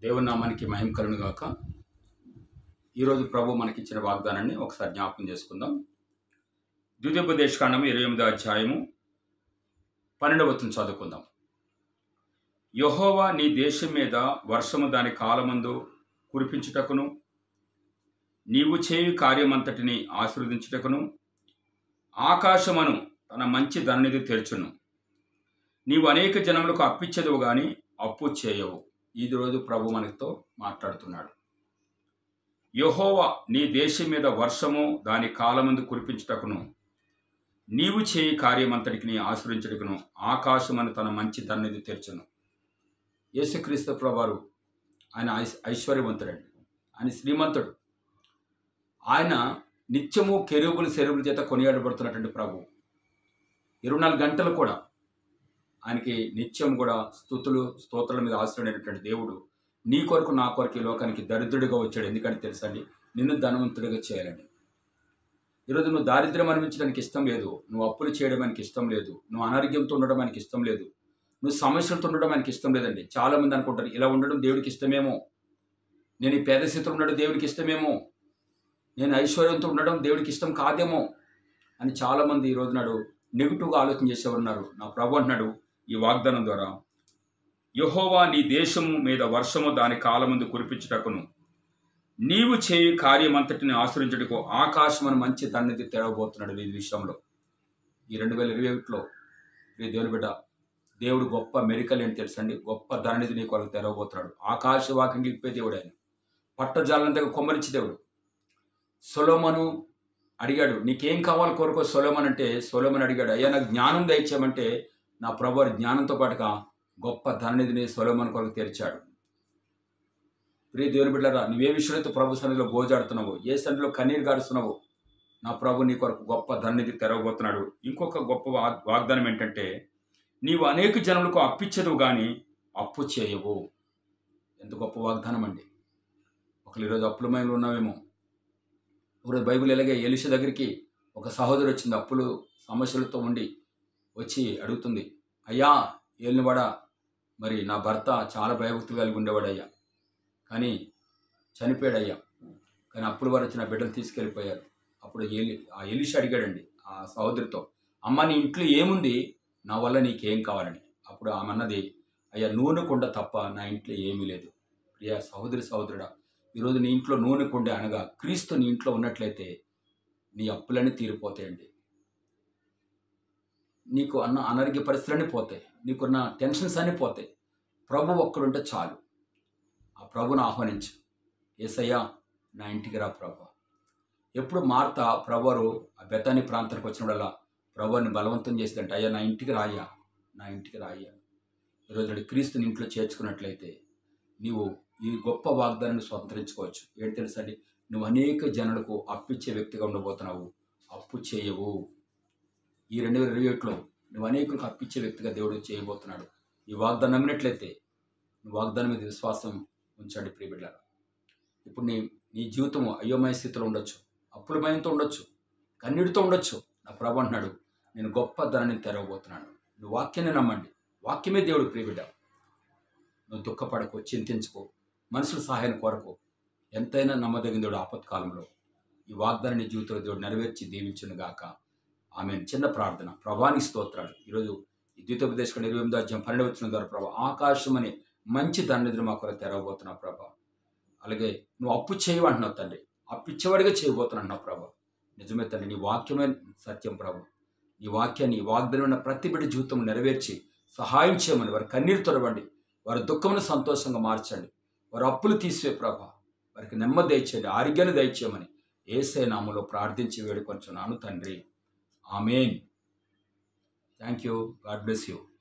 దేవుని నామానికి మహిమ కలును గాక ఈరోజు ప్రభు మనకిచ్చిన వాగ్దానాన్ని ఒకసారి జ్ఞాపకం చేసుకుందాం ద్వితీయోపదేశకాండము ఇరవై ఎనిమిదో అధ్యాయము పన్నెండవ వచనం చదువుకుందాం యహోవా నీ దేశం మీద వర్షము దాని కాలమందు కురిపించుటకును నీవు చేయు కార్యమంతటిని ఆశీర్వదించుటకును ఆకాశమును తన మంచి ధననిధి తెరచును నీవు అనేక జనములకు అప్పిచ్చదువు గాని అప్పు చేయవు ఈ రోజు ప్రభు మనతో మాట్లాడుతున్నాడు యహోవా నీ దేశం మీద వర్షము దాని కాలమందు కురిపించుటకును నీవు చేయి కార్యమంతటికి నీ ఆశ్రయించుటకును ఆకాశమని తన మంచి ధన్యది తెరచును యేసుక్రీస్తు ప్రభువారు ఆయన ఐశ్- ఐశ్వర్యవంతుడండి ఆయన శ్రీమంతుడు ఆయన నిత్యము కెరూబులు సెరువుల చేత కొనియాడబడుతున్నటువంటి ప్రభు ఇరవై నాలుగు గంటలు కూడా ఆయనకి నిత్యం కూడా స్థుతులు స్తోత్రాల మీద ఆశ్రయమైనటువంటి దేవుడు నీ కొరకు నా కొరకు ఈ లోకానికి దరిద్రుడిగా వచ్చాడు ఎందుకంటే తెలుసండి నిన్ను ధనవంతుడిగా చేయాలని ఈరోజు నువ్వు దారిద్ర్యం అనిపించడానికి ఇష్టం లేదు నువ్వు అప్పులు చేయడం మనకి ఇష్టం లేదు నువ్వు అనారోగ్యంతో ఉండడం మనకి ఇష్టం లేదు నువ్వు సమస్యలతో ఉండడం మనకి ఇష్టం లేదండి చాలా మంది అనుకుంటారు ఇలా ఉండడం దేవుడికి ఇష్టమేమో నేను ఈ పేద స్థితిలో ఉండడం దేవుడికి ఇష్టమేమో నేను ఐశ్వర్యంతో ఉండడం దేవుడికి ఇష్టం కాదేమో అని చాలామంది ఈ రోజు నాడు నెగిటివ్గా ఆలోచన చేసేవారు ఉన్నారు నా ప్రభు అంటున్నాడు ఈ వాగ్దానం ద్వారా యహోవా నీ దేశము మీద వర్షము దాని కాలముందు కురిపించుటకును నీవు చేయి కార్యమంతటిని ఆశ్రయించుటకు ఆకాశమని మంచి దన్నిధి తెరవబోతున్నాడు ఈ విషయంలో ఈ రెండు వేల ఇరవై ఒకటిలో ఈ దేవుని బిడ్డ దేవుడు గొప్ప మెరికల్ ఏంటి తెలుసండి గొప్ప ధననిధి నీ కొరకు తెరవబోతున్నాడు ఆకాశ వాకింగ్ ఇప్పే దేవుడు ఆయన పట్టజాలంతగా కొమ్మరించి దేవుడు సొలోమను అడిగాడు నీకేం కావాలి కోరుకో సొలోమన్ అంటే సొలోమన్ అడిగాడు అయ్యా నాకు జ్ఞానం దయచేయమంటే నా ప్రభు వారి జ్ఞానంతో పాటుగా గొప్ప ధననిధిని సొలోమన్ కొరకు తెరిచాడు ప్రియ దేవుని బిడ్డరా నువ్వే విషయంతో ప్రభు సన్నిధిలో గోజాడుతున్నావు ఏ సన్నిధిలో కన్నీరు గారుస్తున్నావు నా ప్రభు నీ కొరకు గొప్ప ధననిధి తెరవబోతున్నాడు ఇంకొక గొప్ప వా- వాగ్దానం ఏంటంటే నీవు అనేక జనులకు అప్పిచ్చదువు కానీ అప్పు చేయవు ఎంత గొప్ప వాగ్దానం అండి ఒకరు ఈరోజు అప్పులమైన ఉన్నావేమో ఒకరోజు బైబిల్ ఎలాగే ఎలిష దగ్గరికి ఒక సహోదరు వచ్చింది అప్పులు సమస్యలతో ఉండి వచ్చి అడుగుతుంది అయ్యా ఏలినవాడా మరి నా భర్త చాలా భయభక్తులు కలిగి ఉండేవాడు అయ్యా కానీ చనిపోయాడు అయ్యా కానీ అప్పుడు వారు వచ్చి నా బిడ్డలు తీసుకెళ్ళిపోయారు అప్పుడు ఎలి ఆ ఎలిష అడిగాడండి ఆ సహోదరితో అమ్మ నీ ఇంట్లో ఏముంది నా వల్ల నీకేం కావాలని అప్పుడు ఆమె అన్నది అయ్యా నూనె కుండ తప్ప నా ఇంట్లో ఏమీ లేదు ప్రియా సహోదరి సహోదరుడా ఈరోజు నీ ఇంట్లో నూనె కుండే అనగా క్రీస్తు నీ ఇంట్లో ఉన్నట్లయితే నీ అప్పులన్నీ తీరిపోతాయండి నీకు అన్న అనారోగ్య పరిస్థితులన్నీ పోతాయి నీకున్న టెన్షన్స్ అన్నీ పోతాయి ప్రభు ఒక్కడుంటే చాలు ఆ ప్రభుని ఆహ్వానించు ఏసయ్యా నా ఇంటికి రా ప్రభు ఎప్పుడు మార్త ప్రభువారు ఆ బెతాని ప్రాంతానికి వచ్చినప్పుడల్లా ప్రభుని బలవంతం చేస్తుంటే అయ్యా నా ఇంటికి రాయ్యా నా ఇంటికి రాయ్యా ఈరోజు నాడు క్రీస్తుని ఇంట్లో చేర్చుకున్నట్లయితే నీవు ఈ గొప్ప వాగ్దానాన్ని స్వతంత్రించుకోవచ్చు ఏంటి తెలుసండి నువ్వు అనేక జనులకు అప్పిచ్చే వ్యక్తిగా ఉండబోతున్నావు అప్పు చేయవు ఈ రెండు వేల ఇరవై ఒకటిలో నువ్వు అనేకులకు అప్పిచ్చే వ్యక్తిగా దేవుడు చేయబోతున్నాడు ఈ వాగ్దానం నమ్మినట్లయితే నువ్వు వాగ్దానం మీద విశ్వాసం ఉంచండి ప్రియబిడ్డారా ఇప్పుడు నీ నీ జీవితం అయోమయ స్థితిలో ఉండొచ్చు అప్పుల భయంతో ఉండొచ్చు కన్నీటితో ఉండొచ్చు నా ప్రభు అంటున్నాడు నేను గొప్ప ధనని తెరవబోతున్నాను నువ్వు వాక్యాన్ని నమ్మండి వాక్యమే దేవుడు ప్రియబిడ్డ నువ్వు దుఃఖపడకు చింతించుకో మనుషుల సహాయం కొరకు ఎంతైనా నమ్మదగిన దేవుడు ఆపత్కాలంలో ఈ వాగ్దానం నీ జీవితంలో దేవుడు నెరవేర్చి దీవించును గాక ఆమె చిన్న ప్రార్థన ప్రభానికి స్తోత్రాలు ఈరోజు ఈ ద్వితోపదేశం ఇరవై ఎనిమిదో అధ్యాయం పన్నెండు వచ్చిన ద్వారా ప్రభా ఆకాశం అనే మంచి ధన్యతను మా కొరకు తెరవబోతున్నావు ప్రభా అలాగే నువ్వు అప్పు చేయమంటున్నావు తండ్రి అప్పు ఇచ్చేవాడిగా చేయబోతున్నావు ప్రభా నిజమే తండ్రి నీ వాక్యమే సత్యం ప్రభు నీ వాక్యాన్ని ఈ వాగ్దానం ఉన్న ప్రతి బిడ్డ జీవితం నెరవేర్చి సహాయం చేయమని వారి కన్నీరు తొడవండి వారి దుఃఖమును సంతోషంగా మార్చండి వారి అప్పులు తీసివే ప్రభా వారికి నెమ్మది దయచేయండి ఆరోగ్యాన్ని దయచేయమని ఏసే నామలో ప్రార్థించి వేడుకొంచున్నాను తండ్రి amen thank you God bless you